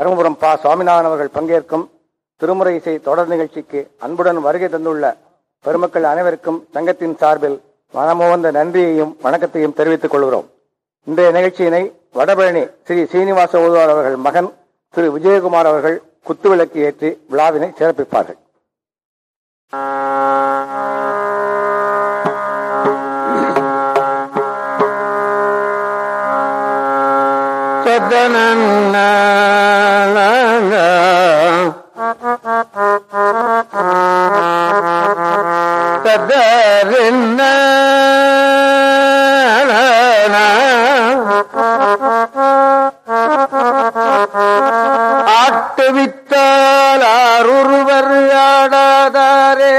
தருமபுரம் பா சுவாமிநாதன் அவர்கள் பங்கேற்கும் திருமுறை இசை தொடர் நிகழ்ச்சிக்கு அன்புடன் வருகை தந்துள்ள பெருமக்கள் அனைவருக்கும் சங்கத்தின் சார்பில் மனமோந்த நன்றியையும் வணக்கத்தையும் தெரிவித்துக் கொள்கிறோம் இன்றைய நிகழ்ச்சியினை வடபழனி ஸ்ரீ சீனிவாச ஓதுவார் அவர்கள் மகன் திரு விஜயகுமார் அவர்கள் குத்துவிளக்கு ஏற்றி விழாவினை சிறப்பிப்பார்கள் ஆட்டுவித்தால் ஆருருவர் ஆடாதாரே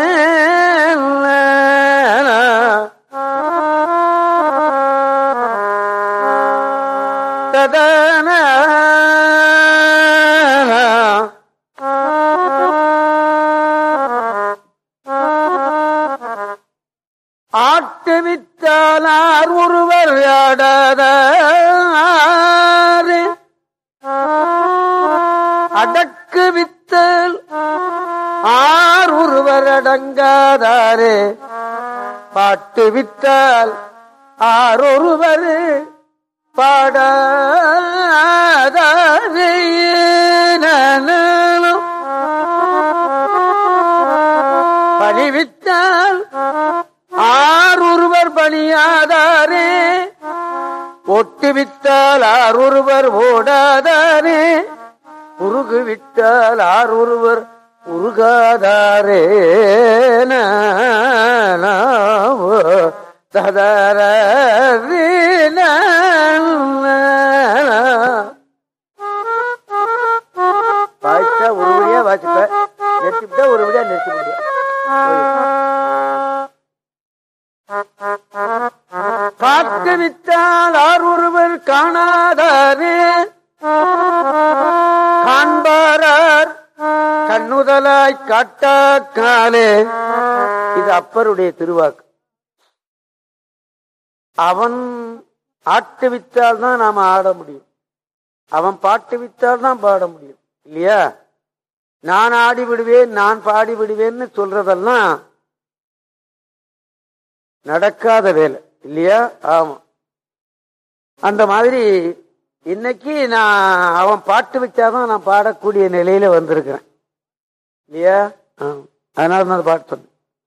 ததன ஆட்டுவித்தாலார் ஒருவர் ஆடாதாரே அடக்கு வித்தல் ஆர் ஒருவர் அடங்காதாரே பாட்டு வித்தால் ஆர் ஒருவர் பாடாதாரே நானும் பணிவித்தால் ஆர் ஒருவர் பணியாதாரே ஒட்டுவித்தால் ஆர் ஒருவர் ஓடாதாரே உருகு விட்டால் ஆர் ஒருவர் உருகாதாரே ததர வாய்ச்சா ஒரு வழியா வாசிப்ப நிறுத்திவிட்டா ஒரு வழியா நிறுத்த முடியும் காத்து வித்தால் ஆர் ஒருவர் காணாதாரே காண்பாரார் கண்ணுதலாய் காட்டாக்காலே இது அப்பருடைய திருவாக்கு அவன் ஆட்டு வித்தால் தான் நாம ஆட முடியும் அவன் பாட்டு வித்தால் தான் பாட முடியும் இல்லையா நான் ஆடி விடுவேன் நான் பாடி விடுவேன்னு சொல்றதெல்லாம் நடக்காத வேலை இல்லையா ஆமா அந்த மாதிரி இன்னைக்கு நான் அவன் பாட்டு வச்சாதான் நான் பாடக்கூடிய நிலையில வந்திருக்கிறேன் இல்லையா அதனால நான் பாட்டு சொன்னேன்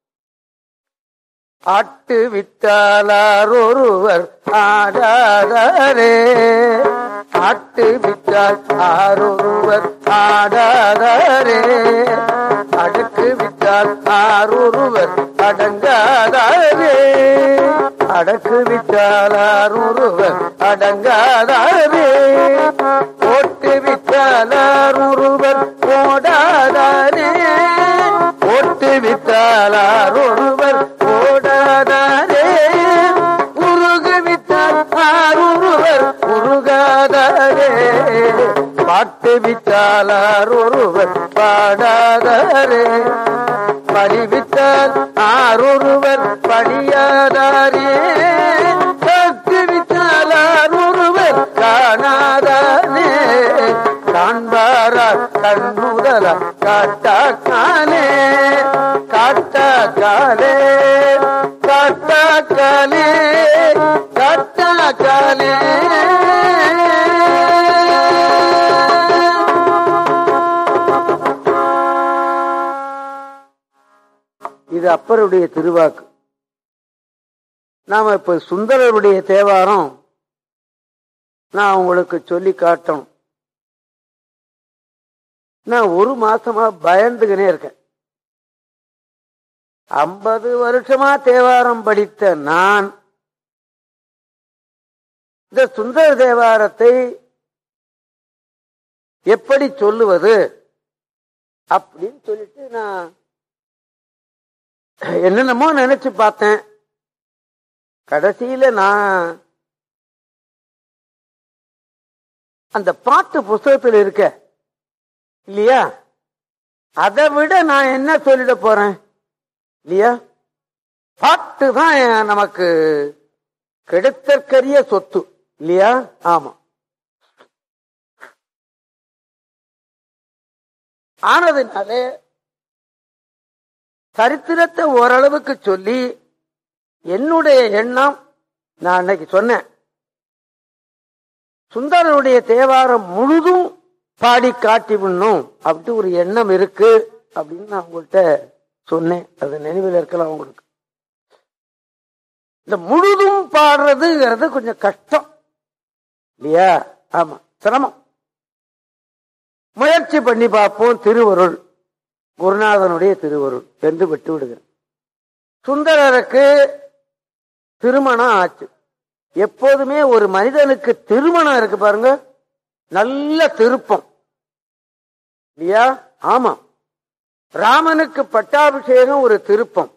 ஆட்டு வித்தாலார் ஒருவர் ஆடாதாரே ஆட்டு வித்தால் ஆரொருவர் ஆடாதாரே அடுக்கு வித்தால் ஆரொருவர் அடங்காதாரே அடக்கு வித்தால் ஆரொருவர் அடங்காதாரே போட்டு வித்தால் ஆரொருவர் போடாதாரே போட்டு வித்தால் ஆரொருவர் போடாதாரே உருகு வித்தால் ஆரொருவர் உருகாதாரே பாட்டு வித்தாலார் ஒருவர் பாடாதாரே பணிவித்தால் ஆரொருவர் பணியாதாரே பத்து வித்தாலார் ஒருவர் காணாதானே காண்பாரா கண்ணுதலா காட்டாக்காலே காட்டாக்காலே காட்டாக்காலே காட்டாக்காலே இது அப்பருடைய திருவாக்கு நாம இப்ப சுந்தரருடைய தேவாரம் நான் உங்களுக்கு சொல்லி காட்டணும் நான் ஒரு மாசமா பயந்துகினே இருக்கேன் ஐம்பது வருஷமா தேவாரம் படித்த நான் இந்த சுந்தர தேவாரத்தை எப்படி சொல்லுவது அப்படின்னு சொல்லிட்டு நான் என்னென்னமோ நினைச்சு பார்த்தேன் கடைசியில நான் அந்த பாட்டு புஸ்தகத்தில் இருக்க இல்லையா அதை விட நான் என்ன சொல்லிட போறேன் இல்லையா பாட்டு தான் நமக்கு கிடைத்தற்கரிய சொத்து இல்லையா ஆமா ஆனதுனாலே சரித்திரத்தை ஓரளவுக்கு சொல்லி என்னுடைய எண்ணம் நான் அன்னைக்கு சொன்னேன் சுந்தரனுடைய தேவாரம் முழுதும் பாடி காட்டி விடணும் அப்படி ஒரு எண்ணம் இருக்கு அப்படின்னு நான் உங்கள்கிட்ட சொன்னேன் அது நினைவில் இருக்கலாம் உங்களுக்கு இந்த முழுதும் பாடுறதுங்கிறது கொஞ்சம் கஷ்டம் இல்லையா ஆமா சிரமம் முயற்சி பண்ணி பார்ப்போம் திருவருள் குருநாதனுடைய திருவருள் என்று விட்டு விடுகிறேன் சுந்தரருக்கு திருமணம் ஆச்சு எப்போதுமே ஒரு மனிதனுக்கு திருமணம் இருக்கு பாருங்க நல்ல திருப்பம் இல்லையா ஆமா ராமனுக்கு பட்டாபிஷேகம் ஒரு திருப்பம்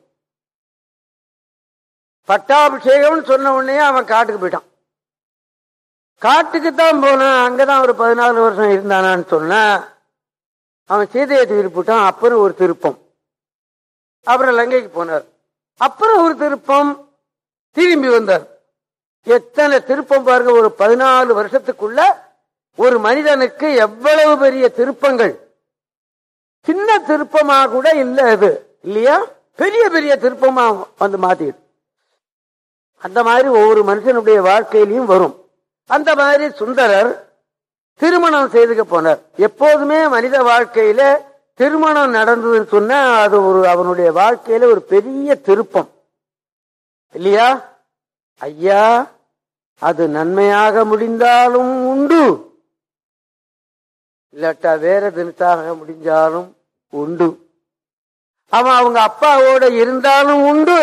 பட்டாபிஷேகம் சொன்ன உடனே அவன் காட்டுக்கு போயிட்டான் காட்டுக்கு தான் போனான் அங்கதான் ஒரு பதினாலு வருஷம் இருந்தானான்னு சொன்னா அவன் சீதையை தூக்கி போட்டான் அப்புறம் ஒரு திருப்பம் அப்புறம் லங்கைக்கு போனார் அப்புறம் ஒரு திருப்பம் திரும்பி வந்தார் எத்தனை திருப்பம் பாருங்க ஒரு பதினாலு வருஷத்துக்குள்ள ஒரு மனிதனுக்கு எவ்வளவு பெரிய திருப்பங்கள் சின்ன திருப்பமா கூட இல்ல அது இல்லையா பெரிய பெரிய திருப்பமா வந்து மாத்திடு அந்த மாதிரி ஒவ்வொரு மனுஷனுடைய வாழ்க்கையிலையும் வரும் அந்த மாதிரி சுந்தரர் திருமணம் செய்துக்க போனார் எப்போதுமே மனித வாழ்க்கையில திருமணம் நடந்ததுன்னு சொன்னா அது ஒரு அவனுடைய வாழ்க்கையில ஒரு பெரிய திருப்பம் இல்லையா ஐயா அது நன்மையாக முடிந்தாலும் உண்டு இல்லாட்டா வேற தினத்தாக முடிஞ்சாலும் உண்டு அவன் அவங்க அப்பாவோட இருந்தாலும் உண்டு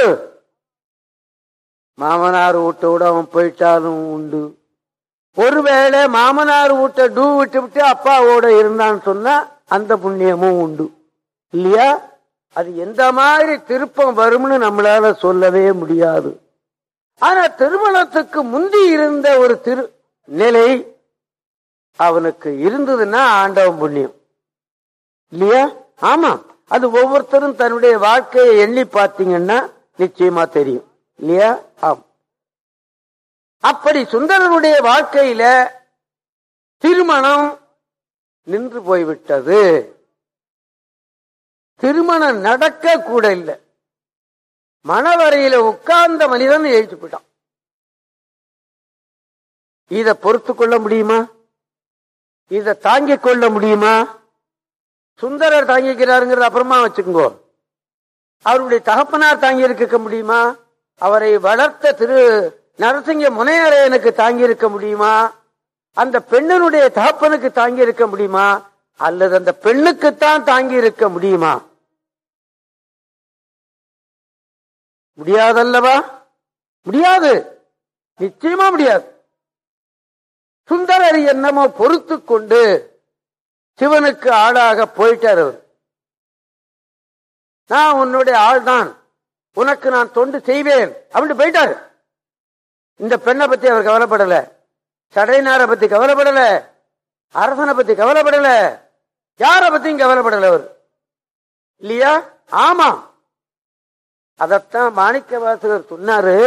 மாமனார் வீட்டோட அவன் போயிட்டாலும் உண்டு ஒருவேளை மாமனார் வீட்டை டூ விட்டு விட்டு அப்பாவோட இருந்தான்னு சொன்னா அந்த புண்ணியமும் உண்டு இல்லையா அது எந்த மாதிரி திருப்பம் வரும்னு நம்மளால சொல்லவே முடியாது ஆனா திருமணத்துக்கு முந்தி இருந்த ஒரு திரு நிலை அவனுக்கு இருந்ததுன்னா ஆண்டவன் புண்ணியம் இல்லையா ஆமா அது ஒவ்வொருத்தரும் தன்னுடைய வாழ்க்கையை எண்ணி பார்த்தீங்கன்னா நிச்சயமா தெரியும் இல்லையா ஆம் அப்படி சுந்தரனுடைய வாழ்க்கையில திருமணம் நின்று போய்விட்டது திருமணம் நடக்க கூட இல்லை மணவரையில உட்கார்ந்த மனிதன் எழுத்து போயிட்டான் இத பொறுத்து கொள்ள முடியுமா இத தாங்கிக் கொள்ள முடியுமா சுந்தரர் தாங்கிக்கிறாருங்கிறது அப்புறமா வச்சுக்கோங்க அவருடைய தகப்பனார் தாங்கி இருக்க முடியுமா அவரை வளர்த்த திரு நரசிங்க முனையரையனுக்கு தாங்கி இருக்க முடியுமா அந்த பெண்ணினுடைய தகப்பனுக்கு தாங்கி இருக்க முடியுமா அல்லது அந்த பெண்ணுக்குத்தான் தாங்கி இருக்க முடியுமா முடியாதல்லவா முடியாது நிச்சயமா முடியாது சுந்தரர் என்னமோ பொறுத்து கொண்டு சிவனுக்கு ஆளாக போயிட்டார் அவர் நான் உன்னுடைய ஆள்தான் உனக்கு நான் தொண்டு செய்வேன் அப்படின்னு போயிட்டாரு இந்த பெண்ணை பத்தி அவர் கவலைப்படல சடையனார பத்தி கவலைப்படல அரசனை பத்தி கவலைப்படல யார பத்தியும் கவலைப்படல அவர் இல்லையா ஆமா அதத்தான் மாணிக்க வாசகர் சொன்னாரு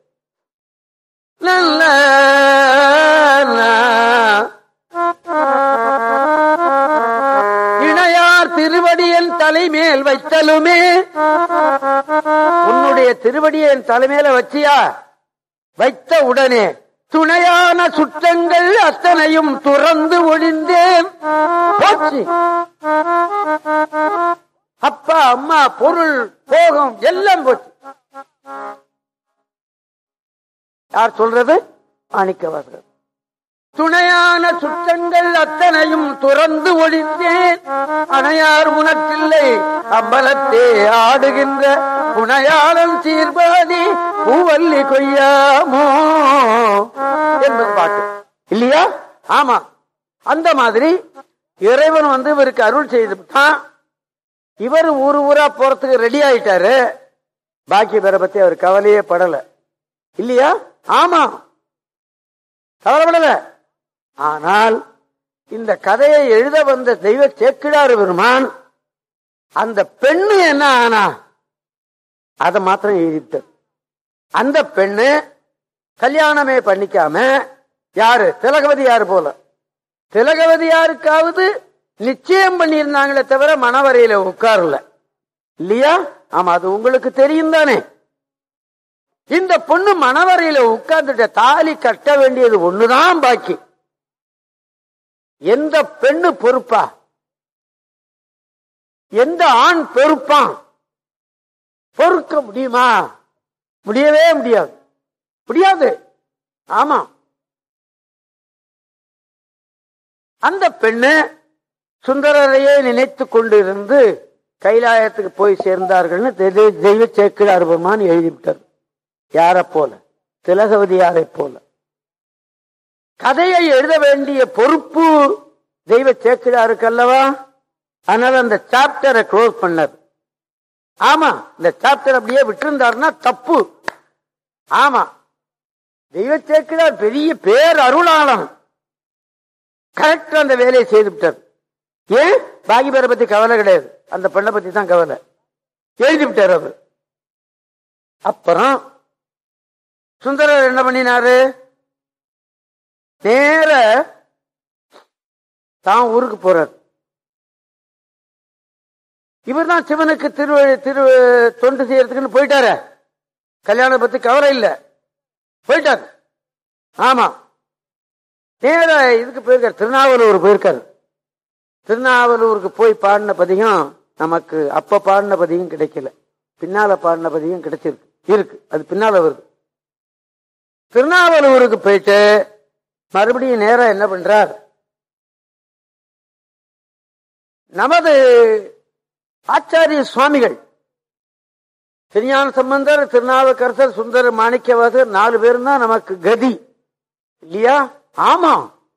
நல்ல இணையார் திருவடியன் தலைமேல் வைத்தலுமே உன்னுடைய திருவடியை என் தலைமையில வச்சியா வைத்த உடனே துணையான சுற்றங்கள் அத்தனையும் துறந்து ஒழிந்தேன் போச்சு அப்பா அம்மா பொருள் போகம் எல்லாம் போச்சு யார் சொல்றது மாணிக்கவாசகர் துணையான சுற்றங்கள் அத்தனையும் துறந்து ஒழிந்தேன் அணையார் உனக்கில்லை அம்பலத்தே ஆடுகின்ற புனையாளன் சீர்பாதி பூவல்லி கொய்யாமோ என்பது பாட்டு இல்லையா ஆமா அந்த மாதிரி இறைவன் வந்து இவருக்கு அருள் செய்துட்டான் இவர் ஊரு ஊரா போறதுக்கு ரெடி ஆயிட்டாரு பாக்கி பேரை பத்தி அவர் கவலையே படல இல்லையா ஆமா கவலைப்படல ஆனால் இந்த கதையை எழுத வந்த தெய்வ சேக்கிடார் பெருமான் அந்த பெண்ணு என்ன ஆனா அதை மாத்திரம் எழுதிட்டார் அந்த பெண்ணு கல்யாணமே பண்ணிக்காம யாரு திலகவதி யாரு போல திலகவதி யாருக்காவது நிச்சயம் பண்ணியிருந்தாங்களே தவிர மணவரையில உட்காரல இல்லையா ஆமா அது உங்களுக்கு தெரியும் தானே இந்த பொண்ணு மணவரையில உட்கார்ந்துட்ட தாலி கட்ட வேண்டியது ஒண்ணுதான் பாக்கி எந்த பெண்ணு பொறுப்பா எந்த ஆண் பொறுப்பான் பொறுக்க முடியுமா முடியவே முடியாது முடியாது ஆமா அந்த பெண்ணு சுந்தரரையே நினைத்து கொண்டிருந்து கைலாயத்துக்கு போய் சேர்ந்தார்கள்னு தெய்வ- தெய்வ சேக்கிழார் பெருமான் எழுதிவிட்டார் யார போல திலகவதியாரை போல கதையை எழுத வேண்டிய பொறுப்பு தெய்வ சேக்கிழாருக்கு அல்லவா அதனால அந்த சாப்டரை க்ளோஸ் பண்ணார் ஆமா இந்த சாப்டர் அப்படியே விட்டிருந்தாருன்னா தப்பு ஆமா தெய்வ சேக்கிழார் பெரிய பேர் அருளாளன் கரெக்டா அந்த வேலையை செய்து விட்டார் ஏன் பாகி பேரை பத்தி கவலை கிடையாது அந்த பெண்ணை பத்தி தான் கவலை எழுதி விட்டார் அவர் அப்புறம் சுந்தரர் என்ன பண்ணினாரு நேர தான் ஊருக்கு போறார் இவர் தான் சிவனுக்கு திரு திரு தொண்டு செய்யறதுக்குன்னு போயிட்டாரு கல்யாணம் பத்தி கவலை இல்ல போயிட்டார் ஆமா நேர இதுக்கு போயிருக்காரு திருநாவலூர் போயிருக்காரு திருநாவலூருக்கு போய் பாடின பதிகம் நமக்கு அப்ப பாடின பதிகம் கிடைக்கல பின்னால பாடின பதிகம் கிடைச்சிருக்கு இருக்கு அது பின்னால வருது திருநாவலூருக்கு போயிட்டு மறுபடியும் நேரம் என்ன பண்றார் நமது ஆச்சாரிய சுவாமிகள் திருஞான சம்பந்தர் திருநாவுக்கரசர் சுந்தர மாணிக்கவாசர் நாலு பேரும் தான் நமக்கு கதி இல்லையா ஆமா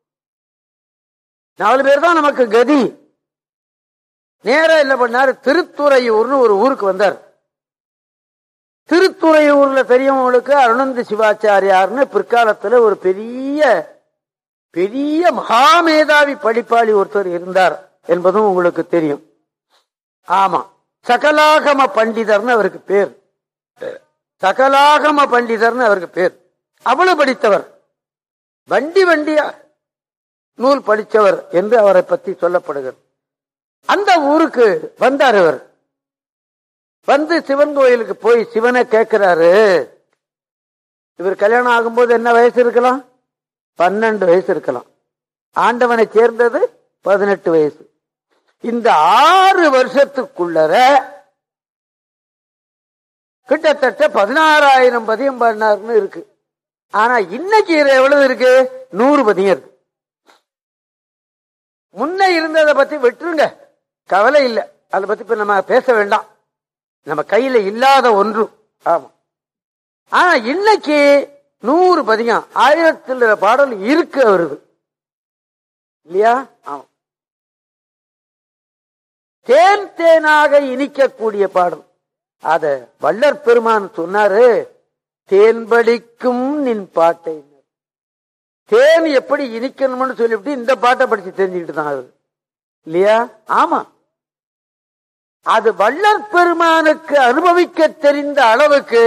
நாலு பேர் தான் நமக்கு கதி நேரா என்ன பண்ணாரு திருத்துறையூர்னு ஒரு ஊருக்கு வந்தார் திருத்துறையூர்ல பெரியவங்களுக்கு அருணந்த சிவாச்சாரியார்னு பிற்காலத்துல ஒரு பெரிய பெரிய மகாமேதாவி படிப்பாளி ஒருத்தர் இருந்தார் என்பதும் உங்களுக்கு தெரியும் ஆமா சகலாகம பண்டிதர்னு அவருக்கு பேர் சகலாகம பண்டிதர்னு அவருக்கு பேர் அவ்வளவு படித்தவர் வண்டி வண்டியா நூல் படித்தவர் என்று அவரை பற்றி சொல்லப்படுகிறது அந்த ஊருக்கு வந்தார் இவர் வந்து சிவன் கோயிலுக்கு போய் சிவனை கேட்கிறாரு இவர் கல்யாணம் ஆகும்போது என்ன வயசு இருக்கலாம் பன்னெண்டு வயசு இருக்கலாம் ஆண்டவனை சேர்ந்தது பதினெட்டு வயசு இந்த ஆறு வருஷத்துக்குள்ளர கிட்டத்தட்ட பதினாறாயிரம் பதியம் பண்ணாருன்னு இருக்கு ஆனா இன்னைக்கு இது எவ்வளவு இருக்கு நூறு பதியம் இருக்கு முன்ன இருந்ததை பத்தி விட்டுருங்க கவலை இல்லை அதை பத்தி இப்ப நம்ம பேச வேண்டாம் நம்ம கையில இல்லாத ஒன்று ஆமா ஆனா இன்னைக்கு நூறு பதிகம் ஆயிரத்தில் பாடல் இருக்கு அவருக்கு இல்லையா ஆமா தேன் தேனாக இனிக்கக்கூடிய பாடல் அத வள்ளற் பெருமான் சொன்னாரு தேன்படிக்கும் நின் பாட்டை தேன் எப்படி இனிக்கணும்னு சொல்லிவிட்டு இந்த பாட்டை படிச்சு தெரிஞ்சுக்கிட்டு தான் அவரு இல்லையா ஆமா அது வள்ளற் பெருமானுக்கு அனுபவிக்க தெரிந்த அளவுக்கு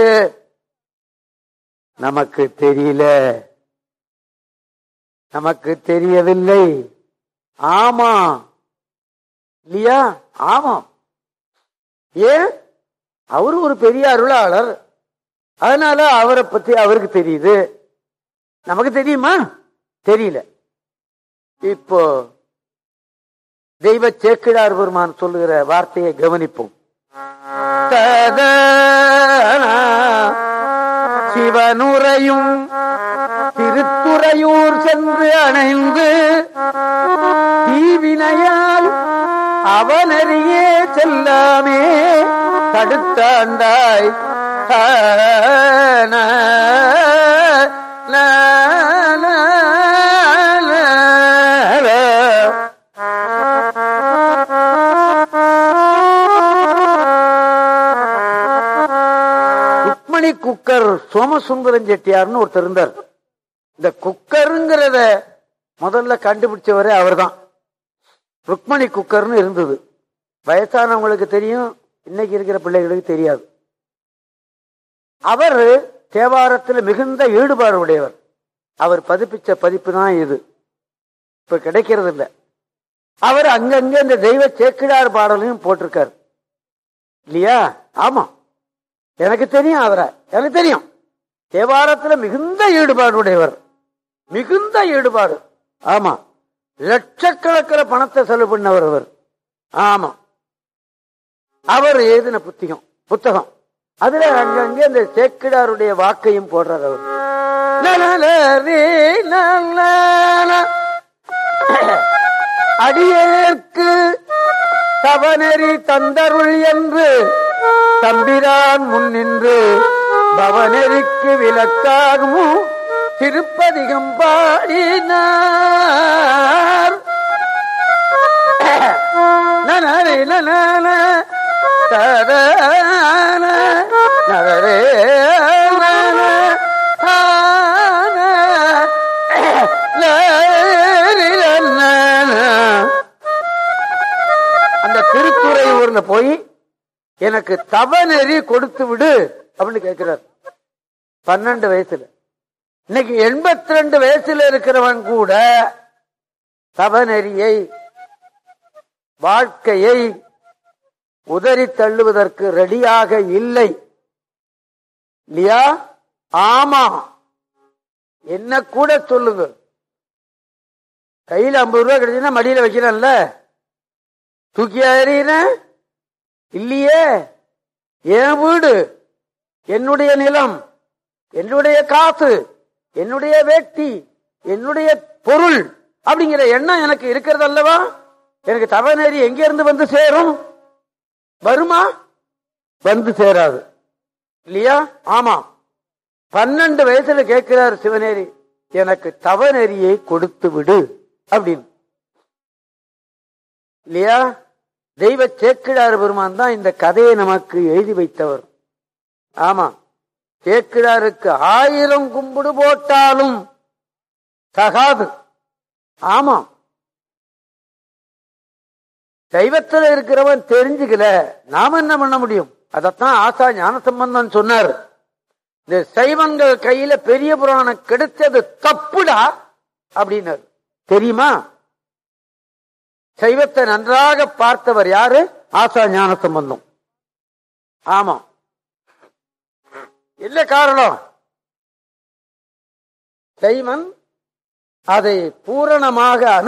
நமக்கு தெரியல நமக்கு தெரியவில்லை ஆமா இல்லையா ஆமாம் ஏன் அவரு ஒரு பெரிய அருளாளர் அதனால அவரை பத்தி அவருக்கு தெரியுது நமக்கு தெரியுமா தெரியல இப்போ தெய்வ சேக்கிழார் பெருமான் சொல்லுகிற வார்த்தையை கவனிப்போம் ததனா சிவனுரையும் திருத்துறையூர் சென்று அணைந்து தீவினையால் அவனறியே செல்லாமே தடுத்தாண்டாய் ஆன, ல, ல, ல, ல. ருக்மணி குக்கர் சோமசுந்தரம் செட்டியார்னு ஒருத்தர் இருந்தார் இந்த குக்கருங்கிறத முதல்ல கண்டுபிடிச்சவரே அவர்தான் ருக்மணி குக்கர்னு இருந்தது வயசானவங்களுக்கு தெரியும் இன்னைக்கு இருக்கிற பிள்ளைகளுக்கு தெரியாது அவர் தேவாரத்தில் மிகுந்த ஈடுபாடு உடையவர் அவர் பதிப்பிச்ச பதிப்பு தான் இது இப்ப கிடைக்கிறது இல்ல அவர் அங்கங்க இந்த தெய்வ சேக்கிடார் பாடலையும் போட்டிருக்காரு இல்லையா ஆமா எனக்கு தெரியும் அவரை எனக்கு தெரியும் தேவாரத்துல மிகுந்த ஈடுபாடு உடையவர் மிகுந்த ஈடுபாடு ஆமா லட்சக்கணக்கில் பணத்தை செலவு பண்ணவர் அவர் ஆமா அவர் எழுதின புத்தகம் புத்தகம் அதுல அங்கங்க இந்த சேக்கிடாருடைய வாக்கையும் போடுறார் அவர் லலலரே லலல. அடியேற்கு தவநெறி தந்தருள் என்று தம்பிரான் முன்னின்று பவநெறிக்கு விளக்காகவும் திருப்பதிகம் பாடினார் நனரே நனன, தரன, நரரே நன, ஆன, லேரி நன. அந்த திருத்துறை ஊர்ல போய் எனக்கு தவநெறி கொடுத்து விடு அப்படின்னு கேட்கிறார் பன்னெண்டு வயசுல இன்னைக்கு எண்பத்தி ரெண்டு வயசுல இருக்கிறவன் கூட தவநெறியை வாழ்க்கையை உதறி தள்ளுவதற்கு ரெடியாக இல்லை இல்லையா ஆமா என்ன கூட சொல்லுங்க கையில ஐம்பது ரூபாய் கிடைச்சுன்னா மடியில வைக்கிறேன்ல தூக்கி எறிகிற இல்லையே என் வீடு என்னுடைய நிலம் என்னுடைய காசு என்னுடைய வேட்டி என்னுடைய பொருள் அப்படிங்கிற எண்ணம் எனக்கு இருக்கிறது அல்லவா எனக்கு தவநேரி எங்க இருந்து வந்து சேரும் வருமா வந்து சேராது இல்லையா ஆமா பன்னெண்டு வயசுல கேட்கிறார் சிவநேரி எனக்கு தவநெறியை கொடுத்து விடு அப்படின்னு இல்லையா தெய்வ சேக்கிழார் பெருமான் தான் இந்த கதையை நமக்கு எழுதி வைத்தவர் ஆமா சேக்கிழாருக்கு ஆயிரம் கும்பிடு போட்டாலும் தகாது ஆமா தெய்வத்துல இருக்கிறவன் தெரிஞ்சுக்கல நாம என்ன பண்ண முடியும் அதத்தான் ஆசா ஞான சம்பந்தம் சொன்னார் இந்த சைவங்கள் கையில பெரிய புராணம் கிடைச்சது தப்புடா அப்படின்னாரு தெரியுமா சைவத்தை நன்றாக பார்த்தவர் யாரு ஆசா ஞான சம்பந்தம் ஆமா என்ன காரணம் சைவன் அதை பூரணமாக அனு